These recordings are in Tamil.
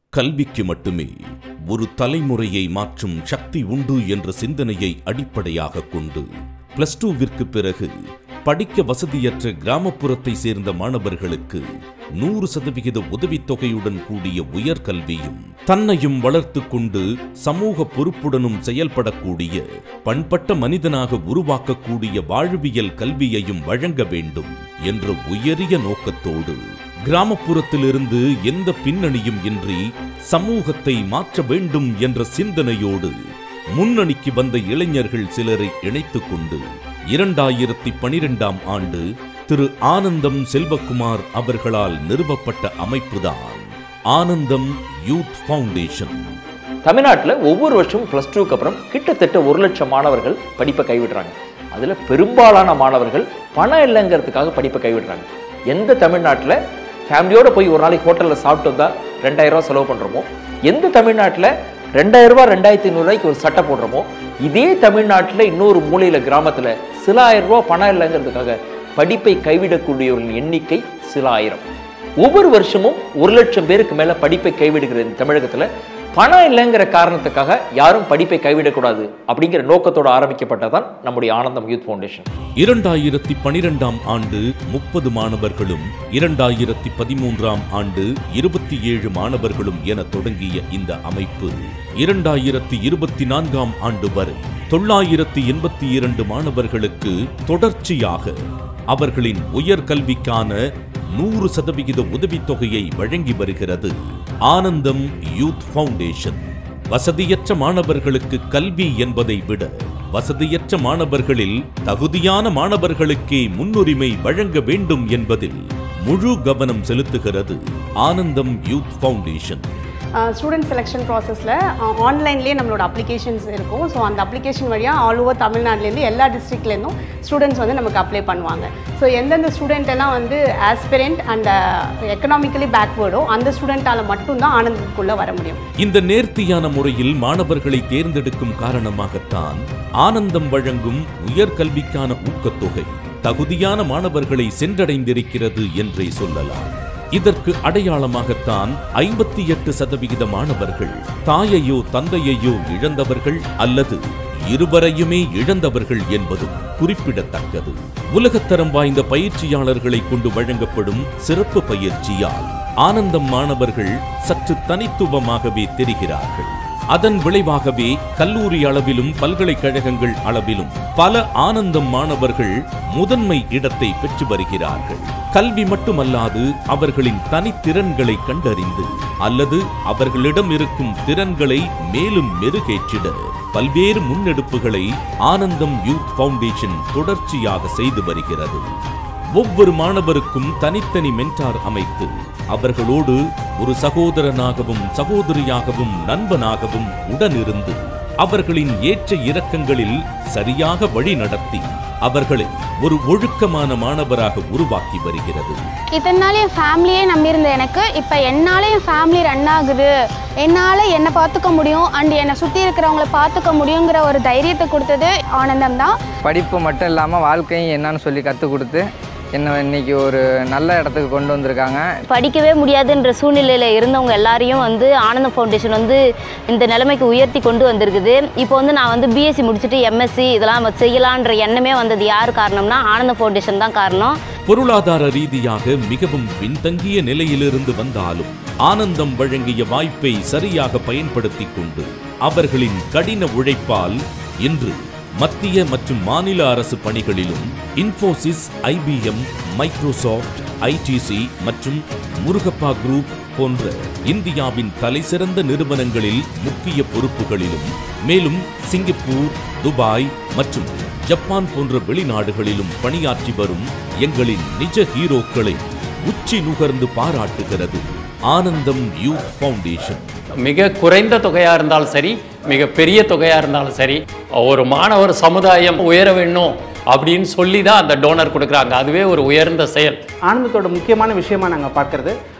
கல்விக்கு மட்டுமே ஒரு தலைமுறையை மாற்றும் சக்தி உண்டு என்ற சிந்தனையை அடிப்படையாக கொண்டு பிளஸ் டூவிற்கு பிறகு படிக்க வசதியற்ற கிராமப்புறத்தை சேர்ந்த மாணவர்களுக்கு நூறு சதவிகித உதவித்தொகையுடன் கூடிய உயர்கல்வியும் தன்னையும் வளர்த்து கொண்டு சமூக பொறுப்புடனும் செயல்படக்கூடிய பண்பட்ட மனிதனாக உருவாக்கக்கூடிய வாழ்வியல் கல்வியையும் வழங்க வேண்டும் என்ற உயரிய நோக்கத்தோடு கிராமப்புறத்திலிருந்து எந்த பின்னணியும் இன்றி சமூகத்தை மாற்ற வேண்டும் என்ற சிந்தனையோடு முன்னணிக்கு வந்த இளைஞர்கள் சிலரை இணைத்துக் கொண்டு இரண்டாயிரத்தி பனிரெண்டாம் ஆண்டு திரு ஆனந்தம் செல்வகுமார் அவர்களால் நிறுவப்பட்ட அமைப்புதான் ஆனந்தம் யூத் ஃபவுண்டேஷன் தமிழ்நாட்டில் ஒவ்வொரு வருஷமும் ப்ளஸ் டூக்கு அப்புறம் கிட்டத்தட்ட ஒரு லட்சம் மாணவர்கள் படிப்பை கைவிடுறாங்க அதில் பெரும்பாலான மாணவர்கள் பணம் இல்லைங்கிறதுக்காக படிப்பை கைவிடுறாங்க எந்த தமிழ்நாட்டில் ஃபேமிலியோடு போய் ஒரு நாளைக்கு ஹோட்டலில் சாப்பிட்டு வந்தால் ரெண்டாயிரம் ரூபாய் செலவு பண்ணுறோமோ எந்த தமிழ்நாட்டில் ரெண்டாயிரம் ரூபாய் ரெண்டாயிரத்தி ஐநூறுரூவாய்க்கு ஒரு சட்டை போடுறோமோ இதே தமிழ்நாட்டில் இன்னொரு மூலையில் கிராமத்தில் சில ஆயிரம் ரூபாய் பணம் இல்லைங்கிறதுக்காக படிப்பை கைவிடக்கூடியவர்களின் எண்ணிக்கை சில ஆயிரம் ஒவ்வொரு வருஷமும் ஒரு லட்சம் பேருக்கு மேல படிப்பை கைவிடுகிற இந்த தமிழகத்துல பணம் இல்லைங்கிற காரணத்துக்காக யாரும் படிப்பை கைவிடக்கூடாது அப்படிங்கிற நோக்கத்தோட ஆரம்பிக்கப்பட்டதான் நம்முடைய ஆனந்தம் யூத் ஃபவுண்டேஷன் இரண்டாயிரத்தி பனிரெண்டாம் ஆண்டு முப்பது மாணவர்களும் இரண்டாயிரத்தி பதிமூன்றாம் ஆண்டு இருபத்தி ஏழு மாணவர்களும் என தொடங்கிய இந்த அமைப்பு இரண்டாயிரத்தி இருபத்தி நான்காம் ஆண்டு வரை தொள்ளாயிரத்தி எண்பத்தி இரண்டு மாணவர்களுக்கு தொடர்ச்சியாக அவர்களின் உயர்கல்விக்கான நூறு சதவிகித உதவித்தொகையை வழங்கி வருகிறது ஆனந்தம் யூத் ஃபவுண்டேஷன் வசதியற்ற மாணவர்களுக்கு கல்வி என்பதை விட வசதியற்ற மாணவர்களில் தகுதியான மாணவர்களுக்கே முன்னுரிமை வழங்க வேண்டும் என்பதில் முழு கவனம் செலுத்துகிறது ஆனந்தம் யூத் ஃபவுண்டேஷன் ஸ்டூடெண்ட் செலெக்ஷன் ப்ராசஸில் ஆன்லைன்லேயே நம்மளோட அப்ளிகேஷன்ஸ் இருக்கும் ஸோ அந்த அப்ளிகேஷன் வழியாக ஆல் ஓவர் தமிழ்நாட்டிலேருந்து எல்லா டிஸ்ட்ரிக்ட்லேருந்தும் ஸ்டூடெண்ட்ஸ் வந்து நமக்கு அப்ளை பண்ணுவாங்க ஸோ எந்தெந்த ஸ்டூடெண்ட் எல்லாம் வந்து ஆஸ்பிரண்ட் அண்ட் எக்கனாமிக்கலி பேக்வேர்டோ அந்த ஸ்டூடெண்ட்டால் மட்டும்தான் ஆனந்தத்துக்குள்ளே வர முடியும் இந்த நேர்த்தியான முறையில் மாணவர்களை தேர்ந்தெடுக்கும் காரணமாகத்தான் ஆனந்தம் வழங்கும் உயர்கல்விக்கான ஊக்கத்தொகை தகுதியான மாணவர்களை சென்றடைந்திருக்கிறது என்றே சொல்லலாம் இதற்கு அடையாளமாகத்தான் ஐம்பத்தி எட்டு சதவிகித மாணவர்கள் தாயையோ தந்தையையோ இழந்தவர்கள் அல்லது இருவரையுமே இழந்தவர்கள் என்பதும் குறிப்பிடத்தக்கது உலகத்தரம் வாய்ந்த பயிற்சியாளர்களை கொண்டு வழங்கப்படும் சிறப்பு பயிற்சியால் ஆனந்தம் மாணவர்கள் சற்று தனித்துவமாகவே தெரிகிறார்கள் அதன் விளைவாகவே கல்லூரி அளவிலும் பல்கலைக்கழகங்கள் அளவிலும் பல ஆனந்தம் மாணவர்கள் முதன்மை இடத்தை பெற்று வருகிறார்கள் கல்வி மட்டுமல்லாது அவர்களின் தனித்திறன்களை கண்டறிந்து அல்லது அவர்களிடம் இருக்கும் திறன்களை மேலும் மெருகேற்றிட பல்வேறு முன்னெடுப்புகளை ஆனந்தம் யூத் ஃபவுண்டேஷன் தொடர்ச்சியாக செய்து வருகிறது ஒவ்வொரு மாணவருக்கும் தனித்தனி மென்டார் அமைத்து அவர்களோடு ஒரு சகோதரனாகவும் சகோதரியாகவும் நண்பனாகவும் உடனிருந்து அவர்களின் ஏற்ற இறக்கங்களில் சரியாக வழி நடத்தி அவர்களை ஒரு ஒழுக்கமான மாணவராக உருவாக்கி வருகிறது இத்தனை நாள் என் ஃபேமிலியே நம்பியிருந்த எனக்கு இப்போ என்னால் என் ஃபேமிலி ரன் ஆகுது என்னால் என்னை பார்த்துக்க முடியும் அண்ட் என்னை சுற்றி இருக்கிறவங்கள பார்த்துக்க முடியுங்கிற ஒரு தைரியத்தை கொடுத்தது ஆனந்தம் தான் படிப்பு மட்டும் இல்லாமல் வாழ்க்கையும் என்னன்னு சொல்லி கற்றுக் கொடுத்து என்னை இன்னைக்கு ஒரு நல்ல இடத்துக்கு கொண்டு வந்திருக்காங்க படிக்கவே முடியாதுன்ற சூழ்நிலையில் இருந்தவங்க எல்லாரையும் வந்து ஆனந்த ஃபவுண்டேஷன் வந்து இந்த நிலைமைக்கு உயர்த்தி கொண்டு வந்திருக்குது இப்போ வந்து நான் வந்து பிஎஸ்சி முடிச்சுட்டு எம்எஸ்சி இதெல்லாம் செய்யலான்ற எண்ணமே வந்தது யார் காரணம்னா ஆனந்த ஃபவுண்டேஷன் தான் காரணம் பொருளாதார ரீதியாக மிகவும் பின்தங்கிய நிலையிலிருந்து வந்தாலும் ஆனந்தம் வழங்கிய வாய்ப்பை சரியாக பயன்படுத்திக் கொண்டு அவர்களின் கடின உழைப்பால் இன்று மத்திய மற்றும் மாநில அரசு பணிகளிலும் இன்ஃபோசிஸ் ஐபிஎம் மைக்ரோசாஃப்ட் ஐடிசி மற்றும் முருகப்பா குரூப் போன்ற இந்தியாவின் தலைசிறந்த நிறுவனங்களில் முக்கிய பொறுப்புகளிலும் மேலும் சிங்கப்பூர் துபாய் மற்றும் ஜப்பான் போன்ற வெளிநாடுகளிலும் பணியாற்றி வரும் எங்களின் நிஜ ஹீரோக்களை உச்சி நுகர்ந்து பாராட்டுகிறது ஆனந்தம் யூத் ஃபவுண்டேஷன் மிக குறைந்த தொகையாக இருந்தாலும் சரி மிக பெரிய தொகையாக இருந்தாலும் சரி ஒரு மாணவர் சமுதாயம் உயர வேணும் அப்படின்னு சொல்லி தான் அந்த டோனர் கொடுக்குறாங்க அதுவே ஒரு உயர்ந்த செயல் ஆனந்தத்தோட முக்கியமான விஷயமா நாங்கள் பார்க்கறது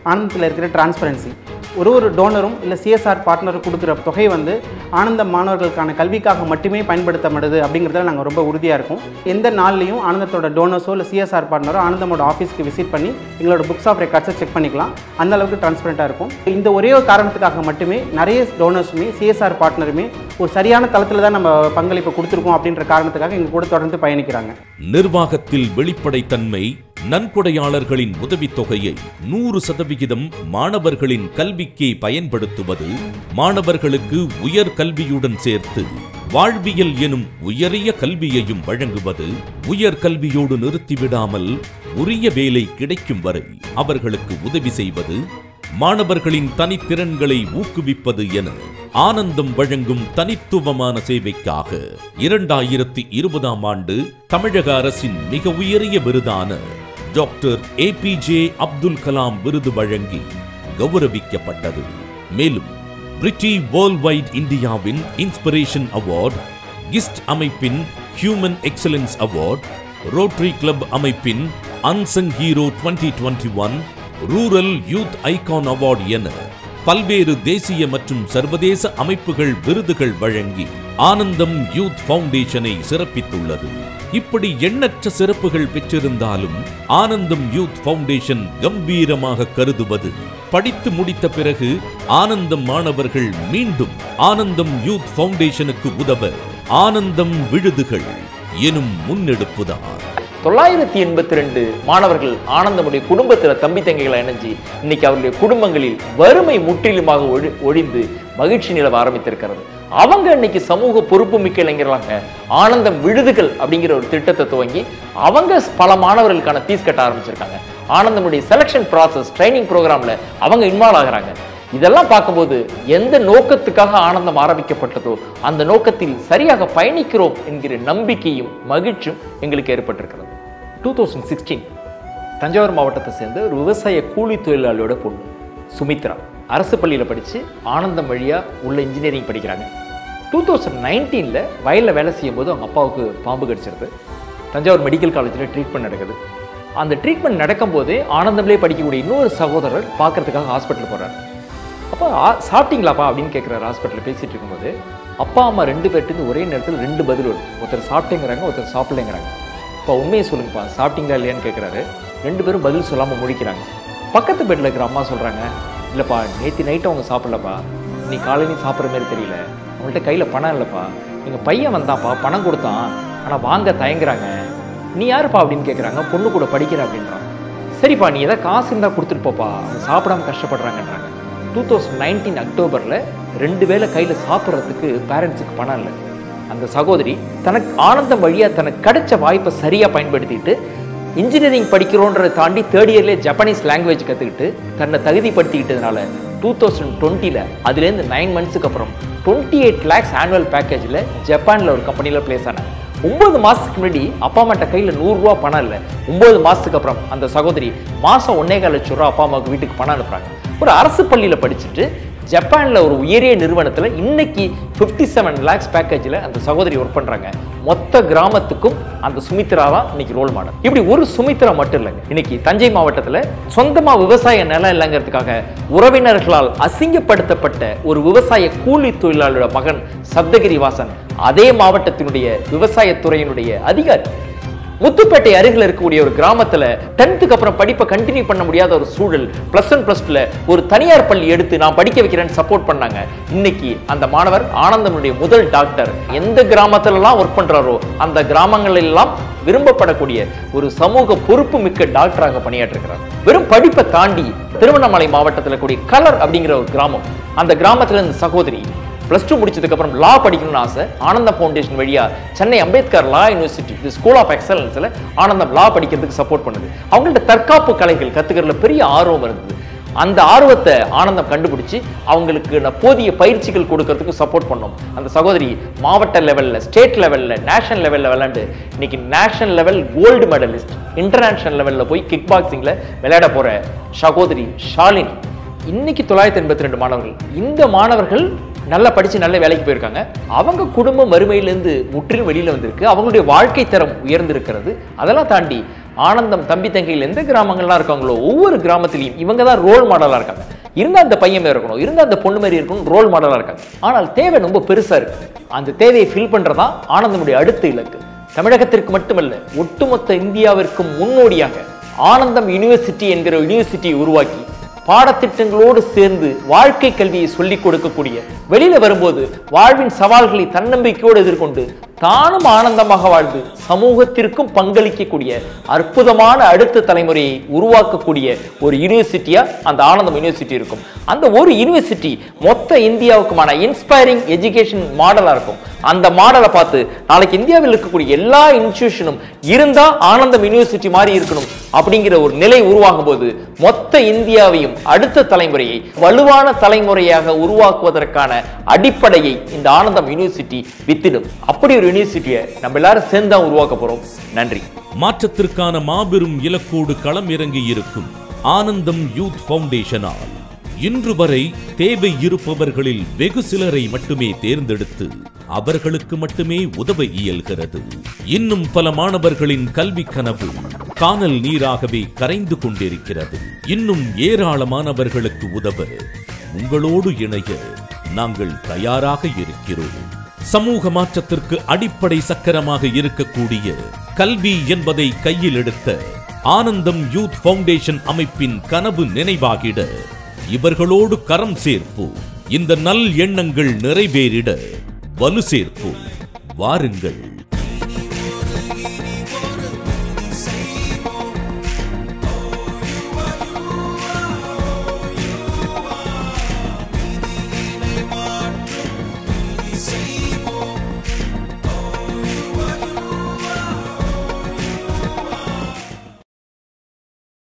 ஆனந்தத்தில் இருக்கிற டிரான்ஸ்பரன்சி ஒரு ஒரு டோனரும் இல்லை சிஎஸ்ஆர் பார்ட்னரும் கொடுக்குற தொகை வந்து ஆனந்த மாணவர்களுக்கான கல்விக்காக மட்டுமே பயன்படுத்தப்படுது அப்படிங்கிறதுல நாங்கள் ரொம்ப உறுதியாக இருக்கோம் எந்த நாள்லையும் ஆனந்தத்தோட டோனர்ஸோ இல்லை சிஎஸ்ஆர் பார்ட்னரோ ஆனந்தமோட ஆஃபீஸ்க்கு விசிட் பண்ணி எங்களோட புக்ஸ் ஆஃப் ரெக்கார்ட்ஸை செக் பண்ணிக்கலாம் அந்த அளவுக்கு டிரான்ஸ்பரண்ட்டாக இருக்கும் இந்த ஒரே ஒரு காரணத்துக்காக மட்டுமே நிறைய டோனர்ஸுமே சிஎஸ்ஆர் பார்ட்னருமே ஒரு சரியான தளத்தில் தான் நம்ம பங்களிப்பு கொடுத்துருக்கோம் அப்படின்ற காரணத்துக்காக எங்கள் கூட தொடர்ந்து பயணிக்கிறாங்க நிர்வாகத்தில் வெளிப்படைத்தன்மை நன்கொடையாளர்களின் உதவித்தொகையை நூறு சதவிகிதம் மாணவர்களின் கல்விக்கே பயன்படுத்துவது மாணவர்களுக்கு உயர் கல்வியுடன் சேர்த்து வாழ்வியல் எனும் உயரிய கல்வியையும் வழங்குவது உயர் கல்வியோடு நிறுத்திவிடாமல் உரிய வேலை கிடைக்கும் வரை அவர்களுக்கு உதவி செய்வது மாணவர்களின் தனித்திறன்களை ஊக்குவிப்பது என ஆனந்தம் வழங்கும் தனித்துவமான சேவைக்காக இரண்டாயிரத்தி இருபதாம் ஆண்டு தமிழக அரசின் மிக உயரிய விருதான டாக்டர் ஏபிஜே அப்துல் கலாம் விருது வழங்கி கௌரவிக்கப்பட்டது மேலும் பிரிட்டி வேர்ல்ட் வைட் இந்தியாவின் இன்ஸ்பிரேஷன் அவார்ட் கிஸ்ட் அமைப்பின் human excellence award rotary club அமைப்பின் unsung hero 2021 one rural youth icon award என பல்வேறு தேசிய மற்றும் சர்வதேச அமைப்புகள் விருதுகள் வழங்கி ஆனந்தம் யூத் ஃபவுண்டேஷனை சிறப்பித்துள்ளது இப்படி எண்ணற்ற சிறப்புகள் பெற்றிருந்தாலும் ஆனந்தம் யூத் ஃபவுண்டேஷன் கம்பீரமாக கருதுவது படித்து முடித்த பிறகு ஆனந்தம் மாணவர்கள் மீண்டும் ஆனந்தம் யூத் ஃபவுண்டேஷனுக்கு உதவ ஆனந்தம் விழுதுகள் எனும் முன்னெடுப்புதான் தொள்ளாயிரத்தி எண்பத்தி ரெண்டு மாணவர்கள் ஆனந்தமுடைய குடும்பத்துல தம்பி தங்கைகளை இணைஞ்சு இன்னைக்கு அவருடைய குடும்பங்களில் வறுமை முற்றிலுமாக ஒழி ஒழிந்து மகிழ்ச்சி நிலவ ஆரம்பித்திருக்கிறது அவங்க இன்னைக்கு சமூக பொறுப்பு மிக்க இளைஞர்களாக ஆனந்தம் விழுதுகள் அப்படிங்கிற ஒரு திட்டத்தை துவங்கி அவங்க பல மாணவர்களுக்கான ஃபீஸ் கட்ட ஆரம்பிச்சிருக்காங்க ஆனந்தமுடைய செலெக்ஷன் ப்ராசஸ் ட்ரைனிங் ப்ரோக்ராம்ல அவங்க இன்வால்வ் ஆகுறாங்க இதெல்லாம் பார்க்கும்போது எந்த நோக்கத்துக்காக ஆனந்தம் ஆரம்பிக்கப்பட்டதோ அந்த நோக்கத்தில் சரியாக பயணிக்கிறோம் என்கிற நம்பிக்கையும் மகிழ்ச்சியும் எங்களுக்கு ஏற்பட்டிருக்கிறது டூ தௌசண்ட் சிக்ஸ்டீன் தஞ்சாவூர் மாவட்டத்தை சேர்ந்த ஒரு விவசாய கூலி தொழிலாளியோட பொண்ணு சுமித்ரா அரசு பள்ளியில் படித்து ஆனந்தம் வழியாக உள்ள இன்ஜினியரிங் படிக்கிறாங்க டூ தௌசண்ட் நைன்டீனில் வயலில் வேலை செய்யும்போது அவங்க அப்பாவுக்கு பாம்பு கடிச்சிருது தஞ்சாவூர் மெடிக்கல் காலேஜில் ட்ரீட்மெண்ட் நடக்குது அந்த ட்ரீட்மெண்ட் நடக்கும்போதே ஆனந்தம்லேயே படிக்கக்கூடிய இன்னொரு சகோதரர் பார்க்கறதுக்காக ஹாஸ்பிட்டல் போகிறார் அப்போ ஆ- சாப்பிட்டீங்களாப்பா அப்படின்னு கேட்குறாரு ஹாஸ்பிட்டலில் பேசிட்டு இருக்கும்போது அப்பா அம்மா ரெண்டு பேர்ட்டு ஒரே நேரத்தில் ரெண்டு பதில் வரும் ஒருத்தர் சாப்பிட்டேங்கிறாங்க ஒருத்தர் சாப்பிடலைங்கிறாங்க அப்பா உண்மையை சொல்லுங்கப்பா சாப்பிட்டீங்களா இல்லையான்னு கேட்குறாரு ரெண்டு பேரும் பதில் சொல்லாமல் முடிக்கிறாங்க பக்கத்து பெட்டில் இருக்கிற அம்மா சொல்கிறாங்க இல்லைப்பா நேற்று நைட்டு அவங்க சாப்பிடலப்பா நீ காலையிலையும் சாப்பிட்ற மாதிரி தெரியல அவங்கள்ட்ட கையில் பணம் இல்லைப்பா எங்கள் பையன் வந்தான்ப்பா பணம் கொடுத்தான் ஆனால் வாங்க தயங்குறாங்க நீ யாருப்பா அப்படின்னு கேட்குறாங்க பொண்ணு கூட படிக்கிற அப்படின்றான் சரிப்பா நீ ஏதாவது காசு இருந்தால் கொடுத்துட்டு போப்பா அவங்க சாப்பிடாம கஷ்டப்படுறாங்கன்றாங்க டூ தௌசண்ட் நைன்டீன் அக்டோபரில் ரெண்டு வேளை கையில் சாப்பிட்றதுக்கு பேரண்ட்ஸுக்கு பணம் இல்லை அந்த சகோதரி தனக்கு ஆனந்தம் வழியாக தனக்கு கிடைச்ச வாய்ப்பை சரியாக பயன்படுத்திட்டு இன்ஜினியரிங் படிக்கிறோன்றதை தாண்டி தேர்ட் இயர்லேயே ஜப்பானீஸ் லாங்குவேஜ் கற்றுக்கிட்டு தன்னை தகுதிப்படுத்திக்கிட்டதுனால டூ தௌசண்ட் டுவெண்ட்டியில் அதுலேருந்து நைன் மந்த்ஸுக்கு அப்புறம் டுவெண்ட்டி எயிட் லேக்ஸ் ஆனுவல் பேக்கேஜில் ஜப்பானில் ஒரு கம்பெனியில் ப்ளேஸ் ஆனாங்க ஒன்பது மாசத்துக்கு முன்னாடி அப்பா அம்மாட்ட கையில நூறு ரூபா பணம் இல்லை ஒன்பது மாசத்துக்கு அப்புறம் அந்த சகோதரி மாசம் ஒன்னே கால் லட்சம் ரூபா அப்பா அம்மாவுக்கு வீட்டுக்கு பணம் அனுப்புறாங்க ஒரு அரசு பள்ளியில படிச்சுட்டு ஜப்பான்ல ஒரு உயரிய நிறுவனத்துல இன்னைக்கு 57 செவன் லேக்ஸ் பேக்கேஜில் அந்த சகோதரி ஒர்க் பண்றாங்க மொத்த கிராமத்துக்கும் அந்த சுமித்ரா தான் இன்னைக்கு ரோல் மாடல் இப்படி ஒரு சுமித்ரா மட்டும் இல்லைங்க இன்னைக்கு தஞ்சை மாவட்டத்துல சொந்தமா விவசாய நிலம் இல்லைங்கிறதுக்காக உறவினர்களால் அசிங்கப்படுத்தப்பட்ட ஒரு விவசாய கூலி தொழிலாளரோட மகன் சப்தகிரி வாசன் அதே மாவட்டத்தினுடைய விவசாயத்துறையினுடைய அதிகாரி முத்துப்பேட்டை அருகில் இருக்கக்கூடிய ஒரு கிராமத்துல டென்த்துக்கு அப்புறம் படிப்பை கண்டினியூ பண்ண முடியாத ஒரு சூழல் பிளஸ் ஒன் பிளஸ் டூல ஒரு தனியார் பள்ளி எடுத்து நான் படிக்க வைக்கிறேன்னு சப்போர்ட் பண்ணாங்க இன்னைக்கு அந்த மாணவர் ஆனந்தனுடைய முதல் டாக்டர் எந்த கிராமத்துல எல்லாம் ஒர்க் பண்றாரோ அந்த கிராமங்களில் எல்லாம் விரும்பப்படக்கூடிய ஒரு சமூக பொறுப்பு மிக்க டாக்டராக பணியாற்றுகிறார் வெறும் படிப்பை தாண்டி திருவண்ணாமலை மாவட்டத்தில் கூடிய கலர் அப்படிங்கிற ஒரு கிராமம் அந்த கிராமத்துல இந்த சகோதரி ப்ளஸ் டூ முடிச்சதுக்கு அப்புறம் லா படிக்கணும்னு ஆசை ஆனந்தம் ஃபவுண்டேஷன் வழியா Chennai Ambedkar law university school of எக்ஸலன்ஸ்ல ஆனந்தம் லா படிக்கிறதுக்கு சப்போர்ட் பண்ணுது அவங்கள்ட்ட தற்காப்பு கலைகள் கத்துக்கிறதுல பெரிய ஆர்வம் இருந்தது அந்த ஆர்வத்தை ஆனந்தம் கண்டுபிடிச்சு அவங்களுக்கு நான் போதிய பயிற்சிகள் கொடுக்கறதுக்கு சப்போர்ட் பண்ணோம் அந்த சகோதரி மாவட்ட லெவல்ல ஸ்டேட் லெவல்ல நேஷனல் லெவல்ல விளையாண்டு இன்னைக்கு national level gold medallist international லெவல்ல போய் கிக் பாக்ஸிங்ல விளையாட போற சகோதரி ஷாலினி இன்னைக்கு தொள்ளாயிரத்தி எண்பத்தி ரெண்டு மாணவர்கள் இந்த மாணவர்கள் நல்லா படிச்சு நல்ல வேலைக்கு போயிருக்காங்க அவங்க குடும்பம் வறுமையிலேருந்து முற்றிலும் வெளியில வந்திருக்கு அவங்களுடைய வாழ்க்கை தரம் உயர்ந்திருக்கிறது அதெல்லாம் தாண்டி ஆனந்தம் தம்பி தங்கையில் எந்த கிராமங்கள்லாம் இருக்காங்களோ ஒவ்வொரு கிராமத்திலையும் இவங்க தான் ரோல் மாடலாக இருக்காங்க இருந்தா அந்த பையன் மாதிரி இருக்கணும் இருந்தா அந்த பொண்ணு மாதிரி இருக்கணும் ரோல் மாடலாக இருக்காங்க ஆனால் தேவை ரொம்ப பெருசா இருக்கு அந்த தேவையை ஃபில் பண்றதா ஆனந்தமுடைய அடுத்த இலக்கு தமிழகத்திற்கு மட்டுமல்ல ஒட்டுமொத்த இந்தியாவிற்கும் முன்னோடியாக ஆனந்தம் யூனிவர்சிட்டி என்கிற யூனிவர்சிட்டியை உருவாக்கி பாடத்திட்டங்களோடு சேர்ந்து வாழ்க்கை கல்வியை சொல்லிக் கொடுக்கக்கூடிய வெளியில வரும்போது வாழ்வின் சவால்களை தன்னம்பிக்கையோடு எதிர்கொண்டு தானும் ஆனந்தமாக வாழ்ந்து சமூகத்திற்கும் பங்களிக்கக்கூடிய அற்புதமான அடுத்த தலைமுறையை உருவாக்கக்கூடிய ஒரு யூனிவர்சிட்டியா அந்த ஆனந்தம் யூனிவர்சிட்டி இருக்கும் அந்த ஒரு யூனிவர்சிட்டி மொத்த இந்தியாவுக்குமான இன்ஸ்பைரிங் எஜுகேஷன் மாடலா இருக்கும் அந்த மாடலை பார்த்து நாளைக்கு இந்தியாவில் இருக்கக்கூடிய எல்லா இன்ஸ்டிடியூஷனும் இருந்தா ஆனந்தம் யூனிவர்சிட்டி மாதிரி இருக்கணும் அப்படிங்கிற ஒரு நிலை உருவாகும் போது மொத்த இந்தியாவையும் அடுத்த தலைமுறையை வலுவான தலைமுறையாக உருவாக்குவதற்கான அடிப்படையை இந்த ஆனந்தம் யூனிவர்சிட்டி வித்திடும் அப்படி ஒரு யூனிவர்சிட்டியை நம்ம எல்லாரும் சேர்ந்து தான் உருவாக்க போறோம் நன்றி மாற்றத்திற்கான மாபெரும் இலக்கோடு களம் இறங்கி இருக்கும் ஆனந்தம் யூத் ஃபவுண்டேஷனால் இன்று வரை தேவை இருப்பவர்களில் வெகு சிலரை மட்டுமே தேர்ந்தெடுத்து அவர்களுக்கு மட்டுமே உதவ இயல்கிறது இன்னும் பல மாணவர்களின் கல்வி கனவு கானல் நீராகவே கரைந்து கொண்டிருக்கிறது இன்னும் ஏராளமானவர்களுக்கு உதவ உங்களோடு இணைய நாங்கள் தயாராக இருக்கிறோம் சமூக மாற்றத்திற்கு அடிப்படை சக்கரமாக இருக்கக்கூடிய கல்வி என்பதை கையில் எடுத்த ஆனந்தம் யூத் ஃபவுண்டேஷன் அமைப்பின் கனவு நினைவாகிட இவர்களோடு கரம் சேர்ப்போம் இந்த நல் எண்ணங்கள் நிறைவேறிட வலு சேர்ப்போம் வாருங்கள்